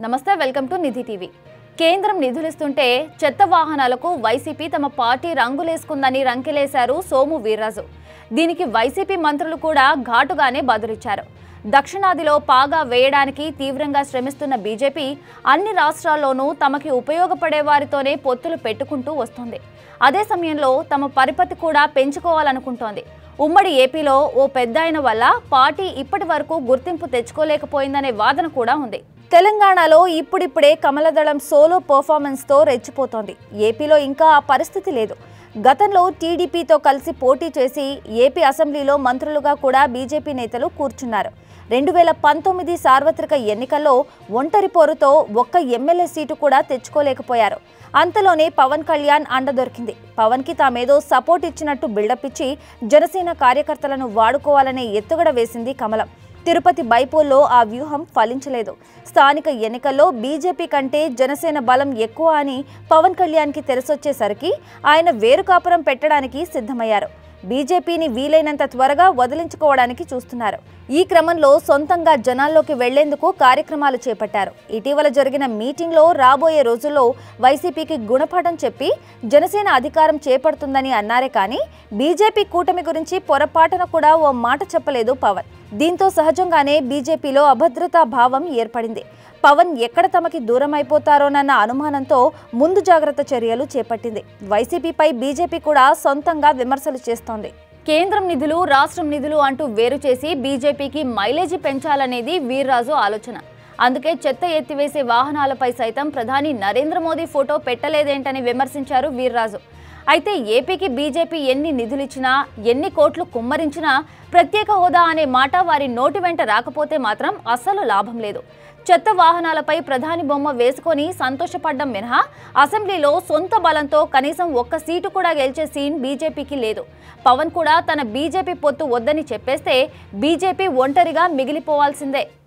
నమస్తే welcome to Nidhi TV కేంద్రం నిధులిస్తుంటే చెత్త వాహనాలకు వైసీపీ తమ పార్టీ రంగులేసుకుందని రంకెలేశారు సోము వీర్రాజు దీనికి వైసీపీ మంత్రులు కూడా ఘాటుగానే బదులిచ్చారు దక్షిణాదిలో పాగా వేయడానికి తీవ్రంగా శ్రమిస్తున్న బీజేపీ అన్ని రాష్ట్రాల్లోనూ తమకి ఉపయోగపడే వారితోనే పొత్తులు పెట్టుకుంటూ వస్తోంది అదే సమయంలో తమ పరిపతి కూడా పెంచుకోవాలనుకుంటోంది ఉమ్మడి ఏపీలో ఓ పెద్దాయన వల్ల పార్టీ ఇప్పటి వరకు గుర్తింపు తెచ్చుకోలేకపోయిందనే వాదన కూడా ఉంది తెలంగాణలో ఇప్పుడిప్పుడే కమలదళం సోలో పర్ఫార్మెన్స్తో రెచ్చిపోతోంది ఏపీలో ఇంకా ఆ పరిస్థితి లేదు గతంలో టీడీపీతో కలిసి పోటీ చేసి ఏపీ అసెంబ్లీలో మంత్రులుగా కూడా బీజేపీ నేతలు కూర్చున్నారు రెండు వేల పంతొమ్మిది సార్వత్రిక ఎన్నికల్లో ఒంటరి పోరుతో ఒక్క ఎమ్మెల్యే సీటు కూడా తెచ్చుకోలేకపోయారు అంతలోనే పవన్ కళ్యాణ్ అండ దొరికింది పవన్కి తామేదో సపోర్ట్ ఇచ్చినట్టు బిల్డప్ ఇచ్చి జనసేన కార్యకర్తలను వాడుకోవాలనే ఎత్తుగడ వేసింది కమలం తిరుపతి బైపోల్లో ఆ వ్యూహం ఫలించలేదు స్థానిక ఎన్నికల్లో బీజేపీ కంటే జనసేన బలం ఎక్కువ అని పవన్ కళ్యాణ్కి తెలిసొచ్చేసరికి ఆయన వేరు కాపురం పెట్టడానికి సిద్ధమయ్యారు బీజేపీని వీలైనంత త్వరగా వదిలించుకోవడానికి చూస్తున్నారు ఈ క్రమంలో సొంతంగా జనాల్లోకి వెళ్లేందుకు కార్యక్రమాలు చేపట్టారు ఇటీవల జరిగిన మీటింగ్లో రాబోయే రోజుల్లో వైసీపీకి గుణపాఠం చెప్పి జనసేన అధికారం చేపడుతుందని అన్నారే కానీ బీజేపీ కూటమి గురించి పొరపాటున కూడా ఓ మాట చెప్పలేదు పవన్ దీంతో సహజంగానే బీజేపీలో అభద్రతా భావం ఏర్పడింది పవన్ ఎక్కడ తమకి దూరం అయిపోతారోనన్న అనుమానంతో ముందు జాగ్రత్త చర్యలు చేపట్టింది వైసీపీపై బీజేపీ కూడా సొంతంగా విమర్శలు చేస్తోంది కేంద్రం నిధులు రాష్ట్రం నిధులు అంటూ వేరు చేసి బీజేపీకి మైలేజీ పెంచాలనేది వీర్రాజు ఆలోచన అందుకే చెత్త ఎత్తివేసే వాహనాలపై సైతం ప్రధాని నరేంద్ర మోదీ ఫోటో పెట్టలేదేంటని విమర్శించారు వీర్రాజు అయితే ఏపీకి బీజేపీ ఎన్ని నిధులిచ్చినా ఎన్ని కోట్లు కుమ్మరించినా ప్రత్యేక హోదా అనే మాట వారి నోటి వెంట రాకపోతే మాత్రం అస్సలు లాభం లేదు చెత్త వాహనాలపై ప్రధాని బొమ్మ వేసుకొని సంతోషపడ్డం మినహా అసెంబ్లీలో సొంత బలంతో కనీసం ఒక్క సీటు కూడా గెలిచే సీన్ బీజేపీకి లేదు పవన్ కూడా తన బీజేపీ పొత్తు వద్దని చెప్పేస్తే బీజేపీ ఒంటరిగా మిగిలిపోవాల్సిందే